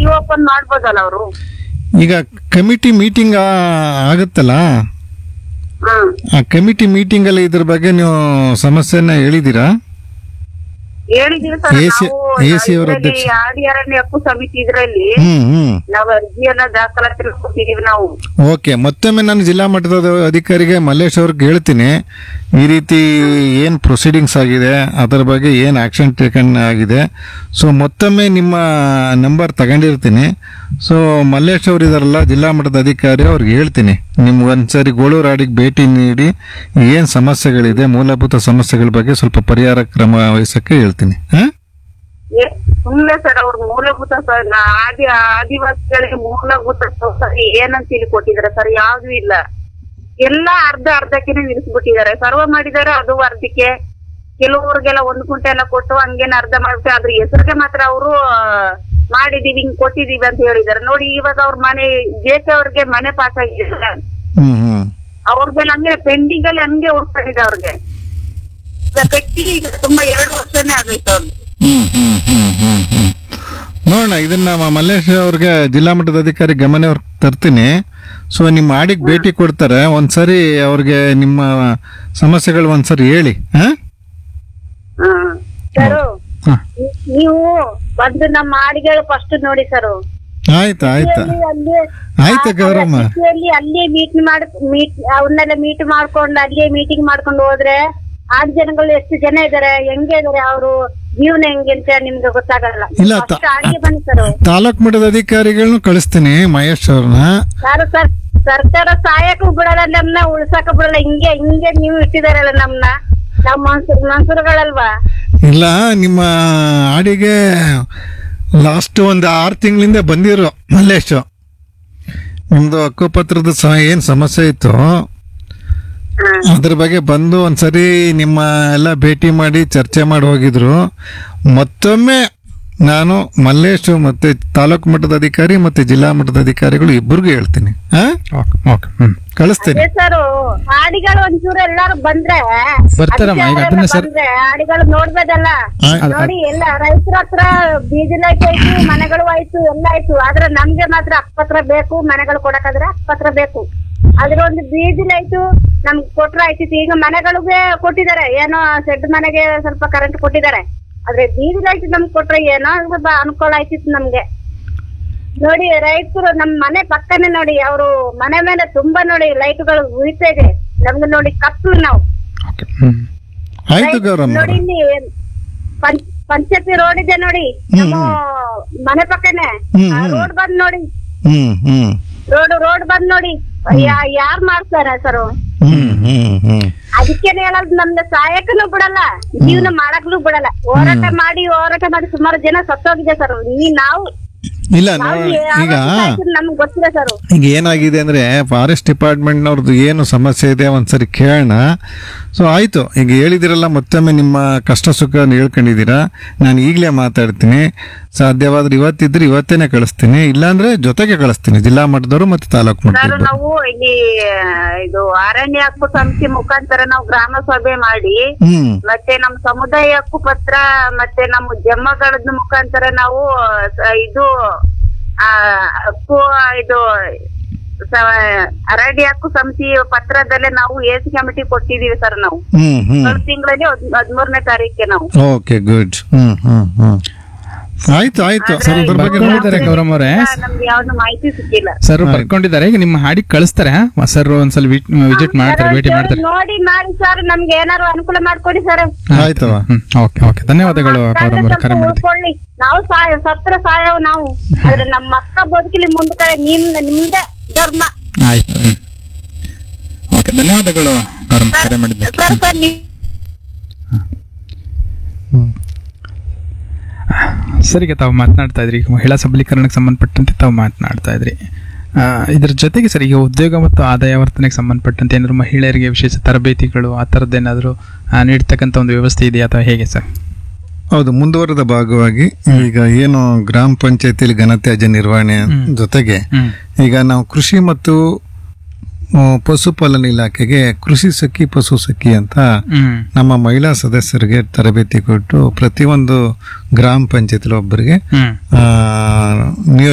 Reopen ಮಾಡ್ಬೋದಲ್ಲ ಅವರು ಈಗ ಕಮಿಟಿ ಮೀಟಿಂಗ್ ಆಗುತ್ತಲ್ಲ ಹ್ಮ್ ಆ ಕಮಿಟಿ ಮೀಟಿಂಗ್ ಅಲ್ಲಿ ಇದ್ರ ಬಗ್ಗೆ ನೀವು ಸಮಸ್ಯೆನ ಹೇಳಿದ್ದೀರಾ ಹೇಳಿದೀವಿ ಸರ್ AC AC ಅವರ ನಾವು ಅಧ್ಯಕ್ಷ. ಆಡಿ ಅರಣ್ಯ ಹಕ್ಕು ಸಮಿತಿ ಇದ್ರಲ್ಲಿ ಹ್ಮ್ ಹ್ಮ್ ನಾವು ಅರ್ಜಿಯನ್ನ ದಾಖಲಾತಿ ಕೊಟ್ಟಿದೀವಿ ನಾವು ಓಕೆ ಮತ್ತೊಮ್ಮೆ ನಾನು ಜಿಲ್ಲಾ ಮಟ್ಟದ ಅಧಿಕಾರಿಗೆ ಮಲ್ಲೇಶ್ ಅವ್ರಿಗೆ ಹೇಳ್ತೀನಿ ಈ ರೀತಿ ಏನು ಪ್ರೊಸೀಡಿಂಗ್ಸ್ ಆಗಿದೆ ಅದರ ಬಗ್ಗೆ ಏನು ಆಕ್ಷನ್ ಟೇಕನ್ ಆಗಿದೆ ಸೊ ಮತ್ತೊಮ್ಮೆ ನಿಮ್ಮ ನಂಬರ್ ತಗೊಂಡಿರ್ತೀನಿ ಸೊ ಮಲ್ಲೇಶ್ ಅವರು ಇದಾರಲ್ಲ ಜಿಲ್ಲಾ ಮಟ್ಟದ ಅಧಿಕಾರಿ ಅವ್ರಿಗೆ ಹೇಳ್ತೀನಿ ನಿಮ್ಗೆ ಒಂದ್ಸರಿ ಗೋಳೂರಾಡಿಗೆ ಭೇಟಿ ನೀಡಿ ಏನು ಸಮಸ್ಯೆಗಳಿದೆ ಮೂಲಭೂತ ಸಮಸ್ಯೆಗಳ ಬಗ್ಗೆ ಸ್ವಲ್ಪ ಪರಿಹಾರ ಕ್ರಮ ವಹಿಸಕ್ಕೆ ಹೇಳ್ತೀನಿ ಹಾಂ ಏ- ಸುಮ್ನೆ ಸರ್ ಅವ್ರ ಮೂಲಭೂತ ಸ- ನಾ- ಆದಿ ಆದಿವಾಸಿಗಳಿಗೆ ಮೂಲಭೂತ ಸೌಕರ್ಯ ಏನಂತ ಹೇಳಿ ಕೊಟ್ಟಿದ್ದಾರೆ ಸರ್ ಯಾವ್ದು ಇಲ್ಲ ಎಲ್ಲಾ ಅರ್ಧ ಅರ್ಧಕ್ಕೆನೆ ನಿಲ್ಲಿಸ್ಬಿಟ್ಟಿದ್ದಾರೆ ಸರ್ವ ಮಾಡಿದ್ದಾರೆ ಅದು ಅರ್ಧಕ್ಕೆ ಕೆಲವ್ರಿಗೆಲ್ಲ ಒಂದ್ ಕುಂಟೆ ಎಲ್ಲ ಕೊಟ್ಟು ಹಂಗೇನ ಅರ್ಧ ಮಾಡ್ಬಿಟ್ಟು ಅದ್ರ ಹೆಸರಿಗೆ ಮಾತ್ರ ಅವರು ಮಾಡಿದೀವಿ ಹಿಂಗ್ ಕೊಟ್ಟಿದೀವಿ ಅಂತ ಹೇಳಿದ್ದಾರೆ ನೋಡಿ ಇವಾಗ ಅವ್ರ ಮನೆ ಜೇಕೆ ಅವ್ರಿಗೆ ಮನೆ ಪಾಸ್ ಆಗಿದೆ ಹ್ಞೂ ಹ್ಞೂ ಅವ್ರದ್ದೆಲ್ಲ ಹಂಗೆ ಪೆಂಡಿಂಗ್ ಅಲ್ಲಿ ಹಂಗೆ ಉಳ್ಕೊಂಡಿದೆ ಅವ್ರಿಗೆ ಈಗ ಕಟ್ಟಿ ಈಗ ತುಂಬಾ ಎರಡು ವರ್ಷನೇ ಆಗೈತೆ ಅವ್ರಿಗೆ ಹ್ಮ್ ಹ್ಮ್ ಹ್ಮ್ ಹ್ಮ್ ಹ್ಮ್ ನೋಡೋಣ ಇದನ್ನ ಮ- ಮಲ್ಲೇಶ್ ಅವ್ರಿಗೆ ಜಿಲ್ಲಾ ಮಟ್ಟದ ಅಧಿಕಾರಿ ಗಮನ ಅವ್ರಿಗೆ ತರ್ತೀನಿ ಸೊ ನಿಮ್ಮ ಆಡಿಗೆ ಭೇಟಿ ಕೊಡ್ತಾರೆ ಒಂದ್ಸರಿ ಅವ್ರಿಗೆ ನಿಮ್ಮ ಸಮಸ್ಯೆಗಳು ಒಂದ್ಸರಿ ಹೇಳಿ ಹಾ ಸರ್ ಹ. ನೀವು ಬಂದು ನಮ್ಮ ಹಾಡಿಗಳು ಫಸ್ಟ್ ನೋಡಿ ಸರ್ ಆಯ್ತು ಆಯ್ತು ಅಲ್ಲಿ ಆಯ್ತು ಗೌರಮ್ಮ ಅಲ್ಲಿ ಅಲ್ಲೇ ಮೀಟ್ ಮಾಡ್ ಮೀಟ್ ಅವನ್ನೆಲ್ಲ ಮೀಟ್ ಮಾಡ್ಕೊಂಡು ಅಲ್ಲೇ ಮೀಟಿಂಗ್ ಮಾಡ್ಕೊಂಡು ಹೋದ್ರೆ ಆರು ಜನಗಳು ಎಷ್ಟು ಜನ ಇದಾರೆ ಹೆಂಗೆ ಇದಾರೆ ಅವರು ಜೀವನ ಹೆಂಗೆ ಅಂತ ನಿಮ್ಗೆ ಗೊತ್ತಾಗಲ್ಲ ಇಲ್ಲ, ತ- ಫಸ್ಟ್ ಹಾಗೆ ಬನ್ನಿ ಸರ್ ತಾಲೂಕ್ ಮಟ್ಟದ ಅಧಿಕಾರಿಗಳನ್ನ ಕಳಿಸ್ತೀನಿ ಮಹೇಶ್ ಅವ್ರನ್ನ ಯಾರು ಸರ್ ಸರ್ಕಾರ ಸಹಾಯಕ್ಕೂ ಬಿಡಲ್ಲ ನಮ್ನ ಉಳ್ಸಾಕ ಬಿಡಲ್ಲ ಹಿಂಗೆ ಹಿಂಗೆ ನೀವು ಇಟ್ಟಿದಾರಲ್ಲ ನಮ್ನ ನಾವ್ ಮನ್ಸೂರ್ ಮನ್ಸೂರುಗಳಲ್ವಾ ಇಲ್ಲ ನಿಮ್ಮ ಆಡಿಗೆ ಲಾಸ್ಟ್ ಒಂದು ಆರು ತಿಂಗಳಿಂದ ಬಂದಿರೋ ಮಲ್ಲೇಶ್ ನಿಮ್ದು ಹಕ್ಕುಪತ್ರದ ಸಹ ಏನು ಸಮಸ್ಯೆ ಇತ್ತು ಅದ್ರ ಬಗ್ಗೆ ಬಂದು ಒಂದ್ಸರಿ ನಿಮ್ಮ ಎಲ್ಲ ಭೇಟಿ ಮಾಡಿ ಚರ್ಚೆ ಮಾಡಿ ಹೋಗಿದ್ರು ಮತ್ತೊಮ್ಮೆ ನಾನು ಮಲ್ಲೇಶ್ ಮತ್ತೆ ತಾಲೂಕು ಮಟ್ಟದ ಅಧಿಕಾರಿ ಮತ್ತೆ ಜಿಲ್ಲಾ ಮಟ್ಟದ ಅಧಿಕಾರಿಗಳು ಇಬ್ಬರಿಗೂ ಹೇಳ್ತೀನಿ ಹಾ ಓಕೆ ಓಕೆ ಹ್ಮ್ ಕಳಿಸ್ತೀನಿ ಅದೇ ಸರ್ ಹಾಡಿಗಳು ಒಂಚೂರು ಎಲ್ಲಾರು ಬಂದ್ರೆ ಬರ್ತಾರಮ್ಮ, ಈಗ ಅದನ್ನ ಸರ್- ಬಂದ್ರೆ ಹಾಡಿಗಳು ನೋಡ್ಬೋದಲ್ಲ ಆ- ನೋಡಿ ಎಲ್ಲ ರೈತರ ಹತ್ರ ಬೀಜ ಲೈಟ್ ಆಯ್ತು ಮನೆಗಳು ಆಯ್ತು ಎಲ್ಲ ಆಯ್ತು ಆದ್ರೆ ನಮ್ಗೆ ಮಾತ್ರ ಅಕ್ಕಪತ್ರ ಬೇಕು ಮನೆಗಳು ಕೊಡಕಾದ್ರೆ ಅಕ್ಕಪತ್ರ ಬೇಕು ಅದ್ರ ಒಂದು ಬೀಜ ಲೈಟು ನಮ್ಗೆ ಕೊಟ್ರ ಆಯ್ತಿತ್ತು ಈಗ ಮನೆಗಳಿಗೆ ಕೊಟ್ಟಿದ್ದಾರೆ ಏನೋ ಶೆಡ್ ಮನೆಗೆ ಸ್ವಲ್ಪ ಕರೆಂಟ್ ಕೊಟ್ಟಿದ್ದಾರೆ ಆದ್ರೆ ಬೀಜ ಲೈಟ್ ನಮ್ಗೆ ಕೊಟ್ರೆ ಏನೋ ಸ್ವಲ್ಪ ಅನುಕೂಲ ಆಯ್ತಿತ್ತು ನಮ್ಗೆ ನೋಡಿ ರೈತರು ನಮ್ ಮನೆ ಪಕ್ಕನೆ ನೋಡಿ ಅವರು ಮನೆ ಮೇಲೆ ತುಂಬಾ ನೋಡಿ ಲೈಟ್ಗಳು ಉಳಿತಾ ಇದೆ ನಮ್ಗೆ ನೋಡಿ ಕತ್ಲು ನಾವು ಓಕೆ ಹ್ಮ್ ಆಯ್ತು ಗೌರಮ್ಮ ನೋಡಿ ಇಲ್ಲಿ ಪಂಚ್- ಪಂಚಾಯತಿ ರೋಡ್ ಇದೆ ನೋಡಿ ನಮ್ಮ ಮನೆ ಪಕ್ಕನೆ ಹ್ಮ್, ಆ ಹ್ಮ್. ರೋಡ್ ಬಂದ್ ನೋಡಿ ಹ್ಮ್ ಹ್ಮ್ ರೋಡ್ ರೋಡ್ ಬಂದ್ ನೋಡಿ ಯಾ- ಯಾರ್ ಮಾಡ್ತಾರೆ ಸರ್ ಹ್ಮ್ ಹ್ಮ್ ಹ್ಮ್ ಅದಕ್ಕೇನೆ ಹೇಳೋದು ನಮ್ದು ಸಹಾಯಕನು ಬಿಡಲ್ಲ ಜೀವನ ಮಾಡಕ್ಲು ಬಿಡಲ್ಲ ಹೋರಾಟ ಮಾಡಿ ಹೋರಾಟ ಮಾಡಿ ಸುಮಾರು ಜನ ಸತ್ತೋಗಿದೆ ಸರ್ ನೀ ನಾವು ಇಲ್ಲ ನಾವು ನೋ- ಈಗ ನಮ್ಗೆ ಗೊತ್ತಿಲ್ಲ ಸರ್ ಈಗ ಏನಾಗಿದೆ ಅಂದ್ರೆ ಫಾರೆಸ್ಟ್ ಡಿಪಾರ್ಟ್ಮೆಂಟ್ನವ್ರದ್ದು ಏನು ಸಮಸ್ಯೆ ಇದೆ ಒಂದ್ಸರಿ ಕೇಳೋಣ ಸೊ ಆಯ್ತು ಈಗ ಹೇಳಿದಿರಲ್ಲ ಮತ್ತೊಮ್ಮೆ ನಿಮ್ಮ ಕಷ್ಟ ಸುಖ ಹೇಳ್ಕೊಂಡಿದ್ದೀರಾ ನಾನು ಈಗಲೇ ಮಾತಾಡ್ತೀನಿ ಸಾಧ್ಯವಾದ್ರೆ ಇವತ್ತಿದ್ರೆ ಇವತ್ತೇನೆ ಕಳಿಸ್ತೀನಿ ಇಲ್ಲಾಂದ್ರೆ ಜೊತೆಗೆ ಕಳಿಸ್ತೀನಿ ಜಿಲ್ಲಾ ಮಟ್ಟದವರು ಮತ್ತೆ ತಾಲೂಕು ಸರ್ ಮಟ್ಟದವರು ನಾವು ಇಲ್ಲಿ ಇದು ಅರಣ್ಯ ಹಕ್ಕು ಸಮಿತಿ ಮುಖಾಂತರ ನಾವು ಗ್ರಾಮ ಸಭೆ ಮಾಡಿ ಹ್ಮ್ ಮತ್ತೆ ನಮ್ಮ ಸಮುದಾಯ ಹಕ್ಕು ಪತ್ರ ಮತ್ತೆ ನಮ್ಮ ಜಮ್ಮಗಳದ ಮುಖಾಂತರ ನಾವು ಸ- ಇದು ಆ ಹಕ್ಕು ಇದು ಸ- ಅರಣ್ಯ ಹಕ್ಕು ಸಮಿತಿ ಪತ್ರದಲ್ಲೇ ನಾವು ಎಸಿ ಕಮಿಟಿ ಕೊಟ್ಟಿದೀವಿ ಸರ್ ನಾವು ಹ್ಮ್ ಹ್ಮ್ ಕಳೆದ ತಿಂಗಳಲ್ಲಿ ಹದಿಮೂರನೇ ತಾರೀಕಿಗೆ ನಾವು ಓಕೆ ಗುಡ್ ಹ್ಮ್ ಹ್ಮ್ ಹ್ಮ್ ಆಯ್ತು ಆಯ್ತು ಆದ್ರೆ ಅದ್ರ ಬಗ್ಗೆ ಈಗ ಬರ್ಕೊಂಡಿದ್ದಾರೆ ಗೌರಮ್ಮ ಅವರೇ ನಮ್ಗೆ ಯಾವ್ದು ಮಾಹಿತಿ ಸಿಕ್ಕಿಲ್ಲ ಸರ್ ಬರ್ಕೊಂಡಿದ್ದಾರೆ ಈಗ ನಿಮ್ಮ ಹಾಡಿಗೆ ಕಳಿಸ್ತಾರೆ ಸರ್ ಒಂದ್ಸಲ ವಿಸಿಟ್ ಮಾಡ್ತಾರೆ ಭೇಟಿ ಮಾಡ್ತಾರೆ ನೋಡಿ ಮಾಡಿ ಸರ್ ನಮ್ಗೆ ಏನಾರು ಅನುಕೂಲ ಮಾಡ್ಕೊಡಿ ಸರ್ ಆಯ್ತವ ಹ್ಮ್ ಓಕೆ ಓಕೆ ಧನ್ಯವಾದಗಳು ಗೌರಮ್ಮ ಅವರೇ ಕರೆ ಮಾಡಿದ್ದೆ ಉಳ್ಕೊಳ್ಳಿ ನಾವು ಸಾಯ ಸತ್ರ ಸಾಯವ್ ನಾವು ಆದ್ರೆ ನಮ್ಮ ಅಕ್ಕ ಬದುಕಲಿ ಮುಂದೆ ನಿಮ್ ನಿಮ್ದೆ ಧರ್ಮ ಆಯ್ತು ಹ್ಮ್ ಓಕೆ ಧನ್ಯವಾದಗಳು ಗೌರಮ್ಮ ಕರೆ ಮಾಡಿದ್ದೆ ಸರ್ ಸರ್ ನೀವು ಸರಿಗೆ ತಾವು ಮಾತನಾಡ್ತಾ ಇದ್ರಿ ಈಗ ಮಹಿಳಾ ಸಬಲೀಕರಣಕ್ಕೆ ಸಂಬಂಧಪಟ್ಟಂತೆ ತಾವು ಮಾತನಾಡ್ತಾ ಇದ್ರಿ ಆ, ಇದ್ರ ಜೊತೆಗೆ ಸರ್ ಈಗ ಉದ್ಯೋಗ ಮತ್ತು ಆದಾಯ ವರ್ತನೆಗೆ ಸಂಬಂಧಪಟ್ಟಂತೆ ಏನಾದ್ರು ಮಹಿಳೆಯರಿಗೆ ವಿಶೇಷ ತರಬೇತಿಗಳು ಆ ಥರದ್ದೇನಾದರೂ ನೀಡ್ತಕ್ಕಂಥ ಒಂದು ವ್ಯವಸ್ಥೆ ಇದೆಯಾ ಅಥವಾ ಹೇಗೆ ಸರ್ ಹೌದು ಮುಂದುವರೆದ ಭಾಗವಾಗಿ ಈಗ ಏನು ಗ್ರಾಮ ಪಂಚಾಯತಿಲಿ ಘನತ್ಯಾಜ್ಯ ನಿರ್ವಹಣೆ ಜೊತೆಗೆ ಹ್ಮ್ ಈಗ ನಾವು ಕೃಷಿ ಮತ್ತು ಆ, ಪಶುಪಾಲನೆ ಇಲಾಖೆಗೆ ಕೃಷಿ ಸಖಿ ಪಶು ಸಖಿ ಅಂತ ಹ್ಮ್ ನಮ್ಮ ಮಹಿಳಾ ಸದಸ್ಯರಿಗೆ ತರಬೇತಿ ಕೊಟ್ಟು ಪ್ರತಿಯೊಂದು ಗ್ರಾಮ ಪಂಚಾಯತಿಲಿ ಒಬ್ಬರಿಗೆ ಹ್ಮ್ ಆ, ನಿಯೋ